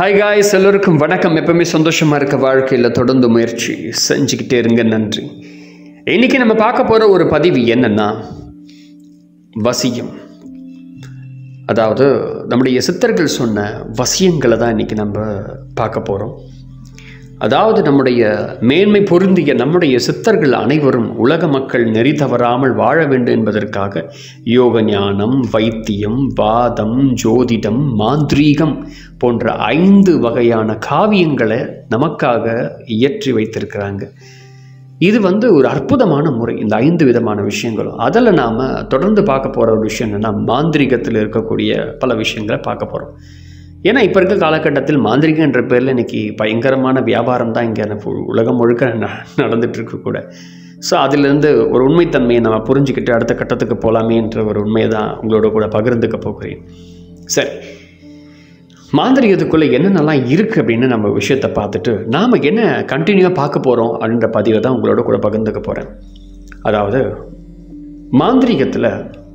hi guys எல்லோருக்கும் வணக்கம் எப்பவுமே சந்தோஷமாக இருக்க வாழ்க்கையில் தொடர்ந்து முயற்சி செஞ்சுக்கிட்டே இருங்க நன்றி இன்னைக்கு நம்ம பார்க்க போகிற ஒரு பதிவு என்னன்னா வசியம் அதாவது நம்முடைய சித்தர்கள் சொன்ன வசியங்களை தான் இன்னைக்கு நம்ம பார்க்க போகிறோம் அதாவது நம்முடைய மேன்மை பொருந்திய நம்முடைய சித்தர்கள் அனைவரும் உலக மக்கள் நெறி தவறாமல் வாழ வேண்டும் என்பதற்காக யோக ஞானம் வைத்தியம் வாதம் ஜோதிடம் மாந்திரீகம் போன்ற ஐந்து வகையான காவியங்களை நமக்காக இயற்றி வைத்திருக்கிறாங்க இது வந்து ஒரு அற்புதமான முறை இந்த ஐந்து விதமான விஷயங்களும் அதில் நாம் தொடர்ந்து பார்க்க போகிற ஒரு விஷயம் என்னென்னா மாந்திரிகத்தில் இருக்கக்கூடிய பல விஷயங்களை பார்க்க போகிறோம் ஏன்னா இப்போ இருக்க காலகட்டத்தில் மாந்திரிகம் என்ற பேரில் இன்றைக்கி பயங்கரமான வியாபாரம் தான் இங்கே உலகம் முழுக்க ந நடந்துகிட்ருக்கு கூட ஸோ அதிலிருந்து ஒரு உண்மைத்தன்மையை நம்ம புரிஞ்சுக்கிட்டு அடுத்த கட்டத்துக்கு போகலாமே என்ற ஒரு உண்மையை தான் உங்களோட கூட பகிர்ந்துக்க போகிறேன் சரி மாந்திரிகத்துக்குள்ளே என்னென்னலாம் இருக்குது அப்படின்னு நம்ம விஷயத்தை பார்த்துட்டு நாம் என்ன கண்டினியூவாக பார்க்க போகிறோம் அப்படின்ற பதிவை தான் உங்களோட கூட பகிர்ந்துக்க போகிறேன் அதாவது மாந்திரிகத்தில்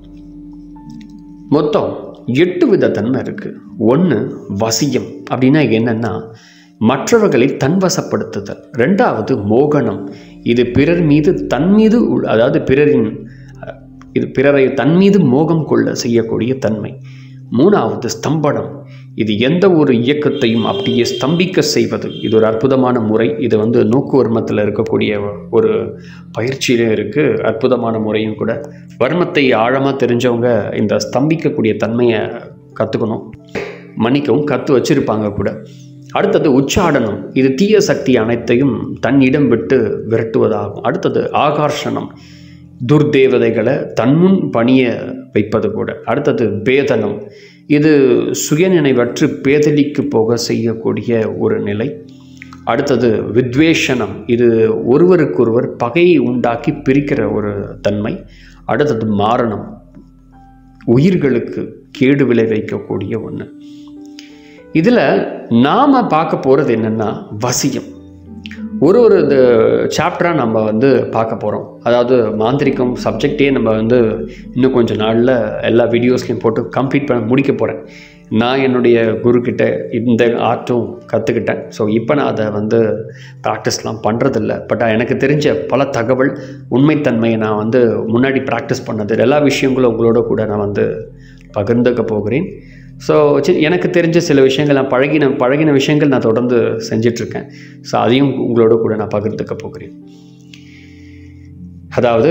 மொத்தம் எட்டு வித தன்மை இருக்குது ஒன்று வசியம் அப்படின்னா என்னென்னா மற்றவர்களை தன்வசப்படுத்துதல் ரெண்டாவது மோகனம் இது பிறர் மீது தன் மீது உள்- அதாவது பிறரின் அஹ், இது பிறரை தன் மீது மோகம் கொள்ள செய்யக்கூடிய தன்மை மூணாவது ஸ்தம்பனம் இது எந்த ஒரு இயக்கத்தையும் அப்படியே ஸ்தம்பிக்க செய்வது இது ஒரு அற்புதமான முறை இது வந்து நோக்குவர்மத்தில் இருக்கக்கூடிய ஒரு பயிற்சியிலும் இருக்குது அற்புதமான முறையும் கூட வர்மத்தை ஆழமாக தெரிஞ்சவங்க இந்த ஸ்தம்பிக்கக்கூடிய தன்மையை கற்றுக்கணும் மன்னிக்கவும் கற்று வச்சிருப்பாங்க கூட அடுத்தது உச்சாடனம் இது தீய சக்தி அனைத்தையும் தன்னிடம் விட்டு விரட்டுவதாகும் அடுத்தது ஆகர்ஷணம் துர்தேவதைகளை தன்முன் பணிய வைப்பது கூட அடுத்தது பேதனம் இது சுயநினைவற்று பேதலிக்கு போக செய்யக்கூடிய ஒரு நிலை அடுத்தது வித்வேஷனம் இது ஒருவருக்கொருவர் பகையை உண்டாக்கி பிரிக்கிற ஒரு தன்மை அடுத்தது மாரணம் உயிர்களுக்கு கேடு விளைவிக்கக்கூடிய ஒன்று இதில் நாம் பார்க்க போகிறது என்னென்னா வசியம் ஒரு ஒரு இது சாப்டராக நம்ம வந்து பார்க்க போகிறோம் அதாவது மாந்திரிகம் சப்ஜெக்டே நம்ம வந்து இன்னும் கொஞ்சம் நாளில் எல்லா வீடியோஸ்லையும் போட்டு கம்ப்ளீட் பண்ண முடிக்க போகிறேன் நான் என்னுடைய குருக்கிட்ட இந்த ஆர்ட்டும் கற்றுக்கிட்டேன் ஸோ இப்போ நான் அதை வந்து ப்ராக்டிஸ்லாம் பண்ணுறதில்ல பட் எனக்கு தெரிஞ்ச பல தகவல் உண்மைத்தன்மையை நான் வந்து முன்னாடி ப்ராக்டிஸ் பண்ணது எல்லா விஷயங்களும் உங்களோட கூட நான் வந்து பகிர்ந்துக்க போகிறேன் ஸோ எனக்கு தெரிஞ்ச சில விஷயங்கள் நான் பழகின பழகின விஷயங்கள் நான் தொடர்ந்து செஞ்சிட்ருக்கேன் ஸோ அதையும் உங்களோட கூட நான் பகிர்ந்துக்க போகிறேன் அதாவது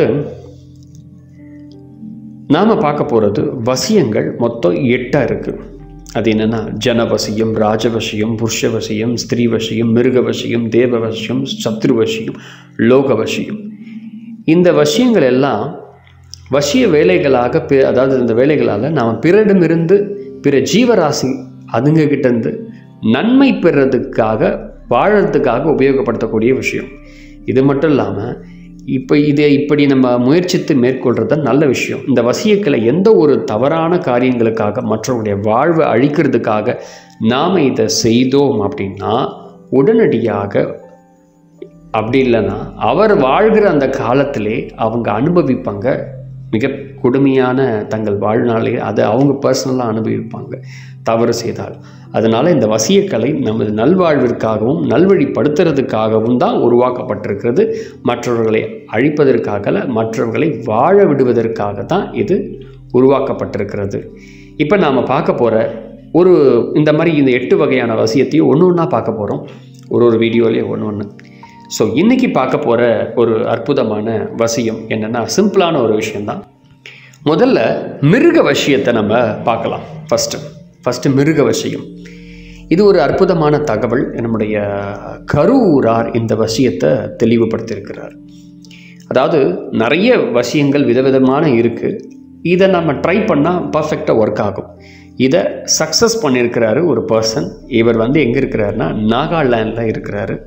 நாம் பார்க்க போகிறது வசியங்கள் மொத்தம் எட்டாக இருக்குது அது என்னென்னா ஜனவசியம் ராஜவசியம் புருஷவசியம் ஸ்திரீவசியம் மிருகவசியம் தேவவசியம் சத்ருவசியம் லோகவசியம் இந்த வசியங்கள் எல்லாம் வசிய வேலைகளாக பி அதாவது இந்த வேலைகளால் நாம் பிறரிடமிருந்து பிற ஜீவராசி அதுங்ககிட்ட இருந்து நன்மை பெறுறதுக்காக வாழறதுக்காக உபயோகப்படுத்தக்கூடிய விஷயம் இது மட்டும் இல்லாமல் இப்போ இதை இப்படி நம்ம முயற்சித்து மேற்கொள்கிறது தான் நல்ல விஷயம் இந்த வசியக்களை எந்த ஒரு தவறான காரியங்களுக்காக மற்றவங்களுடைய வாழ்வை அழிக்கிறதுக்காக நாம் இதை செய்தோம் அப்படின்னா உடனடியாக அப்படி இல்லைன்னா அவர் வாழ்கிற அந்த காலத்திலே அவங்க அனுபவிப்பாங்க மிக கொடுமையான தங்கள் வாழ்நாளே அதை அவங்க பர்சனலாக அனுபவிப்பாங்க தவறு செய்தால் அதனால் இந்த வசியக்கலை நமது நல்வாழ்விற்காகவும் நல்வழிப்படுத்துறதுக்காகவும் தான் உருவாக்கப்பட்டிருக்கிறது மற்றவர்களை அழிப்பதற்காக மற்றவர்களை வாழ விடுவதற்காக தான் இது உருவாக்கப்பட்டிருக்கிறது இப்போ நாம் பார்க்க போகிற ஒரு இந்த மாதிரி இந்த எட்டு வகையான வசியத்தையும் ஒன்று ஒன்றா பார்க்க போகிறோம் ஒரு ஒரு வீடியோலேயே ஒன்று ஒன்று ஸோ இன்றைக்கி பார்க்க போகிற ஒரு அற்புதமான வசியம் என்னென்னா சிம்பிளான ஒரு விஷயந்தான் முதல்ல மிருக வசியத்தை நம்ம பார்க்கலாம் ஃபஸ்ட்டு ஃபஸ்ட்டு மிருக வசியம் இது ஒரு அற்புதமான தகவல் நம்முடைய கரூரார் இந்த வசியத்தை தெளிவுபடுத்தியிருக்கிறார் அதாவது நிறைய வசியங்கள் விதவிதமான இருக்குது இதை நம்ம ட்ரை பண்ணால் பர்ஃபெக்டாக ஒர்க் ஆகும் இதை சக்ஸஸ் பண்ணியிருக்கிறாரு ஒரு பர்சன் இவர் வந்து எங்கே இருக்கிறாருன்னா நாகாலாண்டில் இருக்கிறாரு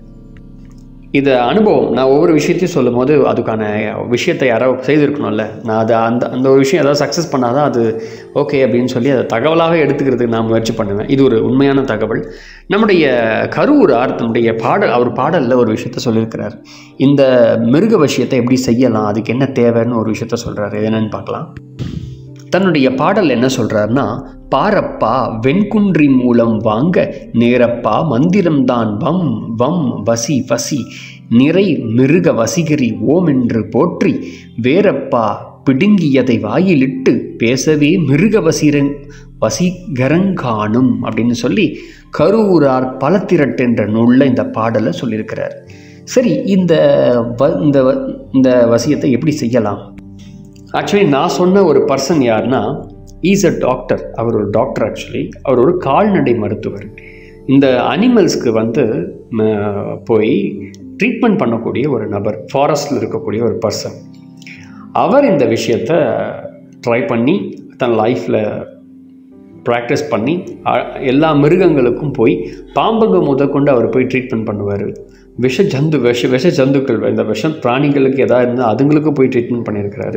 இது அனுபவம் நான் ஒவ்வொரு விஷயத்தையும் சொல்லும் போது அதுக்கான விஷயத்தை யாரோ செய்திருக்கணும்ல நான் அதை அந்த அந்த ஒரு விஷயம் ஏதாவது சக்ஸஸ் பண்ணாதான் அது ஓகே அப்படின்னு சொல்லி அதை தகவலாக எடுத்துக்கிறதுக்கு நான் முயற்சி பண்ணுவேன் இது ஒரு உண்மையான தகவல் நம்முடைய கரூரார் தன்னுடைய பாடல் அவர் பாடலில் ஒரு விஷயத்த சொல்லியிருக்கிறார் இந்த மிருக விஷயத்தை எப்படி செய்யலாம் அதுக்கு என்ன தேவைன்னு ஒரு விஷயத்த சொல்கிறாரு என்னன்னு பார்க்கலாம் தன்னுடைய பாடல் என்ன சொல்கிறாருன்னா பாரப்பா வெண்குன்றி மூலம் வாங்க நேரப்பா மந்திரம்தான் வம் வம் வசி வசி நிறை மிருக வசிகரி ஓம் என்று போற்றி வேரப்பா பிடுங்கியதை வாயிலிட்டு பேசவே மிருக வசிரங் வசீகரங்காணும் அப்படின்னு சொல்லி கருவூரார் பலத்திரட்டு என்ற நூலில் இந்த பாடலை சொல்லியிருக்கிறார் சரி இந்த வ இந்த வ- இந்த வசியத்தை எப்படி செய்யலாம் ஆக்சுவலி நான் சொன்ன ஒரு பர்சன் யாருன்னா ஈஸ் அ டாக்டர் அவர் ஒரு டாக்டர் ஆக்சுவலி அவர் ஒரு கால்நடை மருத்துவர் இந்த அனிமல்ஸ்க்கு வந்து ம, போய் ட்ரீட்மெண்ட் பண்ணக்கூடிய ஒரு நபர் ஃபாரஸ்டில் இருக்கக்கூடிய ஒரு பர்சன் அவர் இந்த விஷயத்தை ட்ரை பண்ணி தன் லைஃப்பில் ப்ராக்டிஸ் பண்ணி அ- எல்லா மிருகங்களுக்கும் போய் பாம்புங்க முதற்கொண்டு அவர் போய் ட்ரீட்மெண்ட் பண்ணுவார் விஷ ஜந்து விஷ விஷ ஜந்துக்கள் இந்த விஷம் பிராணிகளுக்கு எதாவது இருந்தால் அதுங்களுக்கு போய் ட்ரீட்மெண்ட் பண்ணியிருக்கிறாரு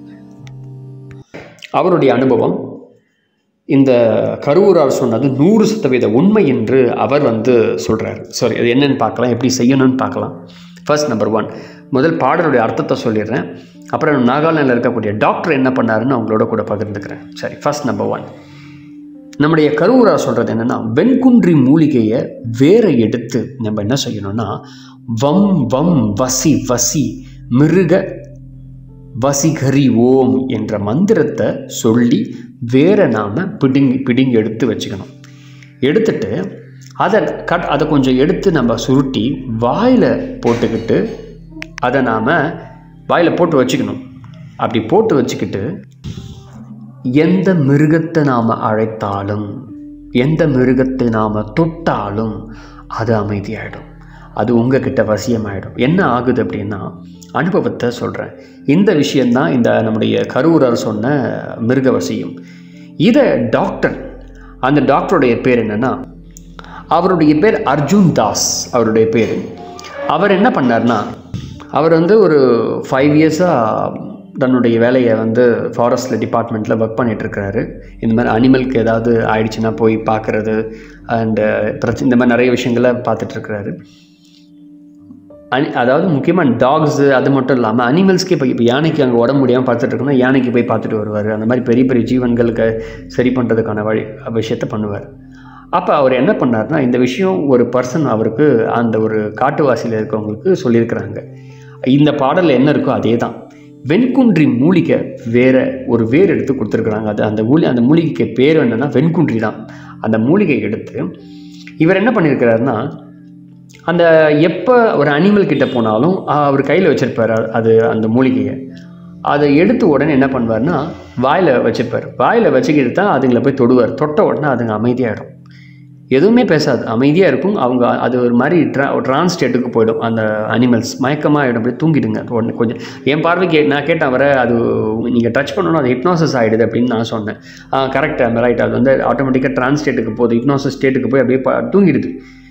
அவருடைய அனுபவம் இந்த கருவூரார் சொன்னது நூறு சதவீத உண்மை என்று அவர் வந்து சொல்கிறார் சாரி அது என்னன்னு பார்க்கலாம் எப்படி செய்யணும்னு பார்க்கலாம் ஃபர்ஸ்ட் நம்பர் ஒன் முதல் பாடலுடைய அர்த்தத்தை சொல்லிடுறேன் அப்புறம் நாகாலாண்டில் இருக்கக்கூடிய டாக்டர் என்ன பண்ணாருன்னு அவங்களோட கூட பகிர்ந்துக்கிறேன் சரி ஃபர்ஸ்ட் நம்பர் ஒன் நம்முடைய கருவூரா சொல்கிறது என்னென்னா வெண்குன்றி மூலிகையை வேற எடுத்து நம்ம என்ன செய்யணும்னா வம் வம் வசி வசி மிருக வசிகரி ஓம் என்ற மந்திரத்தை சொல்லி வேற நாம் பிடுங்கி பிடுங்கி எடுத்து வச்சுக்கணும் எடுத்துட்டு அதை கட் அதை கொஞ்சம் எடுத்து நம்ம சுருட்டி வாயில் போட்டுக்கிட்டு அதை நாம் வாயில் போட்டு வச்சுக்கணும் அப்படி போட்டு வச்சுக்கிட்டு எந்த மிருகத்தை நாம் அழைத்தாலும் எந்த மிருகத்தை நாம் தொட்டாலும் அது அமைதியாயிடும் அது உங்ககிட்ட வசியமாயிடும் என்ன ஆகுது அப்படின்னா அனுபவத்தை சொல்கிறேன் இந்த விஷயந்தான் இந்த நம்முடைய கருவூரர் சொன்ன மிருக வசியம் இதை டாக்டர் அந்த டாக்டருடைய பேர் என்னென்னா அவருடைய பேர் அர்ஜுன் தாஸ் அவருடைய பேர் அவர் என்ன பண்ணார்னா அவர் வந்து ஒரு ஃபைவ் இயர்ஸாக தன்னுடைய வேலையை வந்து ஃபாரஸ்ட்டில் டிபார்ட்மெண்ட்டில் ஒர்க் பண்ணிகிட்ருக்கிறாரு இந்த மாதிரி அனிமலுக்கு ஏதாவது ஆயிடுச்சுன்னா போய் பார்க்குறது அண்டு பிரச்சனை இந்த மாதிரி நிறைய விஷயங்களை பார்த்துட்ருக்கிறாரு அனி அதாவது முக்கியமாக டாக்ஸு அது மட்டும் இல்லாமல் அனிமல்ஸ்க்கு இப்போ இப்போ யானைக்கு அங்கே உடம்பு முடியாமல் பார்த்துட்டு இருக்குன்னா யானைக்கு போய் பார்த்துட்டு வருவார் அந்த மாதிரி பெரிய பெரிய ஜீவன்களுக்கு சரி பண்ணுறதுக்கான வழி விஷயத்தை பண்ணுவார் அப்போ அவர் என்ன பண்ணார்னா இந்த விஷயம் ஒரு பர்சன் அவருக்கு அந்த ஒரு காட்டுவாசியில் இருக்கவங்களுக்கு சொல்லியிருக்கிறாங்க இந்த பாடலில் என்ன இருக்கோ அதே தான் வெண்குன்றி மூலிகை வேற ஒரு வேர் எடுத்து கொடுத்துருக்குறாங்க அது அந்த மூலி அந்த மூலிகைக்கு பேர் என்னன்னா வெண்குன்றி தான் அந்த மூலிகை எடுத்து இவர் என்ன பண்ணியிருக்கிறாருன்னா அந்த எப்போ ஒரு அனிமல் கிட்ட போனாலும் ஆஹ், அவர் கையில் வச்சிருப்பார் அ- அது அந்த மூலிகையை அதை எடுத்து உடனே என்ன பண்ணுவார்னா வாயில் வச்சுப்பார் வாயில் வச்சுக்கிட்டு தான் அதுங்களை போய் தொடுவார் தொட்ட உடனே அதுங்க அமைதியாகிடும் எதுவுமே பேசாது அமைதியாக இருக்கும் அவங்க அது ஒரு மாதிரி ட்ரா ட்ரான்ஸ் ஸ்டேட்டுக்கு போயிடும் அந்த அனிமல்ஸ் மயக்கமாக ஆகிடும் அப்படியே தூங்கிடுங்க உடனே கொஞ்சம் என் பார்வைக்கு நான் கேட்டேன் வர அது நீங்கள் டச் பண்ணணும் அது ஹிப்னாசிஸ் ஆகிடுது அப்படின்னு நான் சொன்னேன் கரெக்ட் அந்த ரைட் அது வந்து ஆட்டோமேட்டிக்காக ட்ரான்ஸ் ஸ்டேட்டுக்கு போகுது ஹிப்னாசிஸ் ஸ்டேட்டுக்கு போய் அப்படியே ப- தூங்கிடுது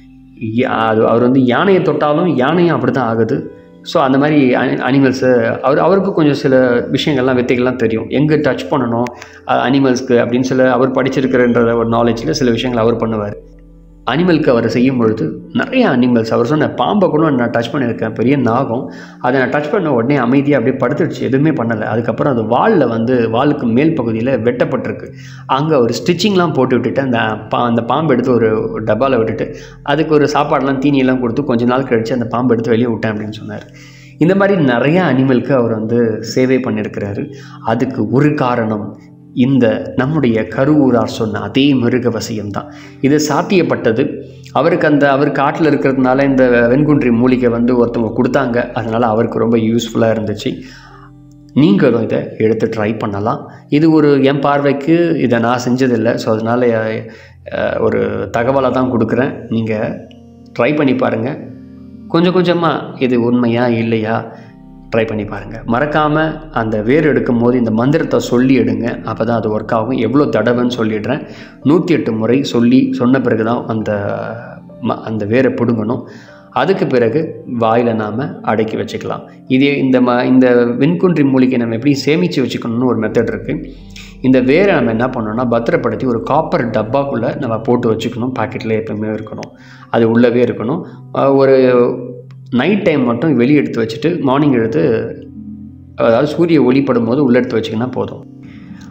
யா- அது அவர் வந்து யானையை தொட்டாலும் யானையும் அப்படி தான் ஆகுது ஸோ அந்த மாதிரி அனிமல்ஸு அவர் அவருக்கு கொஞ்சம் சில விஷயங்கள்லாம் வித்தைகள்லாம் தெரியும் எங்கே டச் பண்ணணும் அனிமல்ஸ்க்கு அப்படின்னு சில அவர் படிச்சிருக்கிறன்ற ஒரு நாலேஜில் சில விஷயங்கள் அவர் பண்ணுவார் அனிமலுக்கு அவர் செய்யும் பொழுது நிறைய அனிமல்ஸ் அவர் சொன்ன பாம்பை கூட நான் டச் பண்ணியிருக்கேன் பெரிய நாகம் அதை நான் டச் பண்ண உடனே அமைதியாக அப்படியே படுத்துடுச்சு எதுவுமே பண்ணலை அதுக்கப்புறம் அது வாலில் வந்து வாலுக்கு மேல் பகுதியில் வெட்டப்பட்டிருக்கு அங்கே ஒரு ஸ்டிச்சிங்லாம் போட்டு விட்டுட்டு அந்த பா அந்த பாம்பு எடுத்து ஒரு ஒரு டப்பாவில் விட்டுட்டு அதுக்கு ஒரு சாப்பாடெல்லாம் தீனியெல்லாம் கொடுத்து கொஞ்ச நாள் கழித்து அந்த பாம்பு எடுத்து வெளியே விட்டேன் அப்படின்னு சொன்னார் இந்த மாதிரி நிறைய அனிமலுக்கு அவர் வந்து சேவை பண்ணியிருக்கிறாரு அதுக்கு ஒரு காரணம் இந்த நம்முடைய கருவூரார் சொன்ன அதே மிருக வசியம் தான் இது சாத்தியப்பட்டது அவருக்கு அந்த அவர் காட்டில் இருக்கிறதுனால இந்த வெண்குன்றி மூலிகை வந்து ஒருத்தவங்க கொடுத்தாங்க அதனால் அவருக்கு ரொம்ப யூஸ்ஃபுல்லாக இருந்துச்சு நீங்களும் இதை எடுத்து ட்ரை பண்ணலாம் இது ஒரு என் பார்வைக்கு இதை நான் செஞ்சதில்லை ஸோ அதனால் அஹ், ஒரு தகவலை தான் கொடுக்குறேன் நீங்கள் ட்ரை பண்ணி பாருங்கள் கொஞ்சம் கொஞ்சமாக இது உண்மையா இல்லையா ட்ரை பண்ணி பாருங்கள் மறக்காமல் அந்த வேர் எடுக்கும் போது இந்த மந்திரத்தை சொல்லி எடுங்க அப்போ தான் அது ஒர்க் ஆகும் எவ்வளோ தடவைன்னு சொல்லிடுறேன் நூற்றி எட்டு முறை சொல்லி சொன்ன பிறகு தான் அந்த ம அந்த வேரை பிடுங்கணும் அதுக்கு பிறகு வாயில் நாம் அடக்கி வச்சுக்கலாம் இதே இந்த ம இந்த வெண்குன்றி மூலிகை நம்ம எப்படி சேமித்து வச்சுக்கணும்னு ஒரு மெத்தட் இருக்குது இந்த வேரை நம்ம என்ன பண்ணணும்னா பத்திரப்படுத்தி ஒரு காப்பர் டப்பாக்குள்ளே நம்ம போட்டு வச்சுக்கணும் பாக்கெட்டில் எப்பவுமே இருக்கணும் அது உள்ளவே இருக்கணும் அஹ் ஒரு நைட் டைம் மட்டும் வெளியே எடுத்து வச்சுட்டு மார்னிங் எடுத்து அதாவது சூரிய ஒளிப்படும் போது உள்ளே எடுத்து வச்சிங்கன்னா போதும்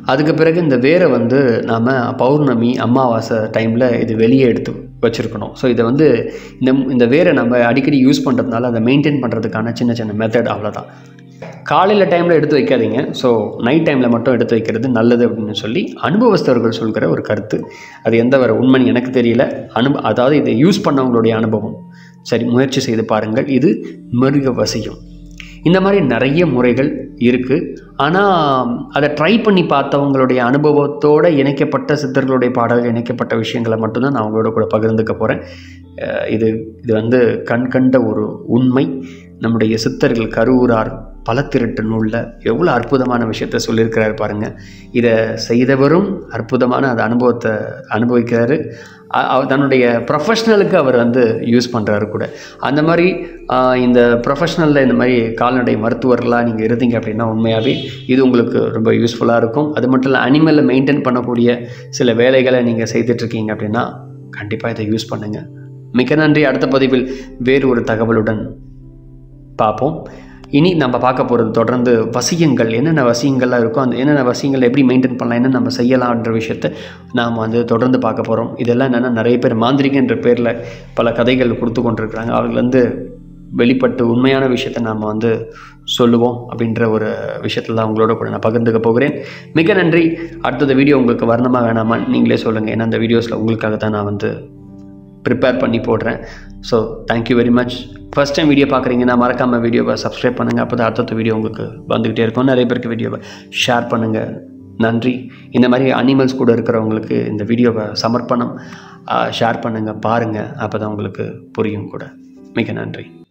அதுக்கு பிறகு இந்த வேரை வந்து நாம் பௌர்ணமி அமாவாசை டைமில் இது வெளியே எடுத்து வச்சுருக்கணும் ஸோ இதை வந்து இந்த இந்த வேரை நம்ம அடிக்கடி யூஸ் பண்ணுறதுனால அதை மெயின்டைன் பண்ணுறதுக்கான சின்ன சின்ன மெத்தட் அவ்வளோதான் காலையில் டைமில் எடுத்து வைக்காதீங்க ஸோ நைட் டைமில் மட்டும் எடுத்து வைக்கிறது நல்லது அப்படின்னு சொல்லி அனுபவஸ்தர்கள் சொல்கிற ஒரு கருத்து அது எந்த வர உண்மைன்னு எனக்கு தெரியல அனுப அதாவது இதை யூஸ் பண்ணவங்களுடைய அனுபவம் சரி முயற்சி செய்து பாருங்கள் இது மிருக வசியம் இந்த மாதிரி நிறைய முறைகள் இருக்குது ஆனால் அதை ட்ரை பண்ணி பார்த்தவங்களுடைய அனுபவத்தோடு இணைக்கப்பட்ட சித்தர்களுடைய பாடல்கள் இணைக்கப்பட்ட விஷயங்களை மட்டும்தான் நான் அவங்களோட கூட பகிர்ந்துக்க போகிறேன் இது இது வந்து கண் கண்ட ஒரு உண்மை நம்முடைய சித்தர்கள் கருவூரார் பல திருட்டு நூலில் எவ்வளோ அற்புதமான விஷயத்த சொல்லியிருக்கிறாரு பாருங்கள் இதை செய்தவரும் அற்புதமான அந்த அனுபவத்தை அனுபவிக்கிறாரு அ- அவ- தன்னுடைய ப்ரொஃபஷ்னலுக்கு அவர் வந்து யூஸ் பண்ணுறாரு கூட அந்த மாதிரி ஆஹ், இந்த ப்ரொஃபஷ்னலில் இந்த மாதிரி கால்நடை மருத்துவர்களாக நீங்கள் இருந்தீங்க அப்படின்னா உண்மையாகவே இது உங்களுக்கு ரொம்ப யூஸ்ஃபுல்லாக இருக்கும் அது மட்டும் இல்லை அனிமலை மெயின்டைன் பண்ணக்கூடிய சில வேலைகளை நீங்கள் செய்துட்ருக்கீங்க அப்படின்னா கண்டிப்பாக இதை யூஸ் பண்ணுங்கள் மிக நன்றி அடுத்த பதிவில் வேறு ஒரு தகவலுடன் பார்ப்போம் இனி நம்ம பார்க்க போகிறது தொடர்ந்து வசியங்கள் என்னென்ன வசியங்கள்லாம் இருக்கோ அந்த என்னென்ன வசியங்கள் எப்படி மெயின்டைன் பண்ணலாம் என்ன நம்ம செய்யலாம்ன்ற விஷயத்தை நாம் வந்து தொடர்ந்து பார்க்க போகிறோம் இதெல்லாம் என்னென்னா நிறைய பேர் மாந்திரிகன்ற பேரில் பல கதைகள் கொடுத்து கொண்டிருக்கிறாங்க அவர்கள் வந்து வெளிப்பட்டு உண்மையான விஷயத்தை நாம் வந்து சொல்லுவோம் அப்படின்ற ஒரு விஷயத்தில் தான் உங்களோட கூட நான் பகிர்ந்துக்க போகிறேன் மிக நன்றி அடுத்தது வீடியோ உங்களுக்கு வரணுமா வேணாமா நீங்களே சொல்லுங்கள் ஏன்னா அந்த வீடியோஸில் உங்களுக்காக தான் நான் வந்து ப்ரிப்பேர் பண்ணி போடுறேன் so thank you very much first time video பார்க்குறீங்கன்னா மறக்காமல் வீடியோவை சப்ஸ்கிரைப் பண்ணுங்கள் அப்போ தான் அடுத்தடுத்த வீடியோ உங்களுக்கு வந்துக்கிட்டே இருக்கும் நிறைய பேருக்கு வீடியோவை ஷேர் பண்ணுங்கள் நன்றி இந்த மாதிரி அனிமல்ஸ் கூட இருக்கிறவங்களுக்கு இந்த வீடியோவை சமர்ப்பணம் ஷேர் பண்ணுங்கள் பாருங்கள் அப்போ தான் உங்களுக்கு புரியும் கூட மிக நன்றி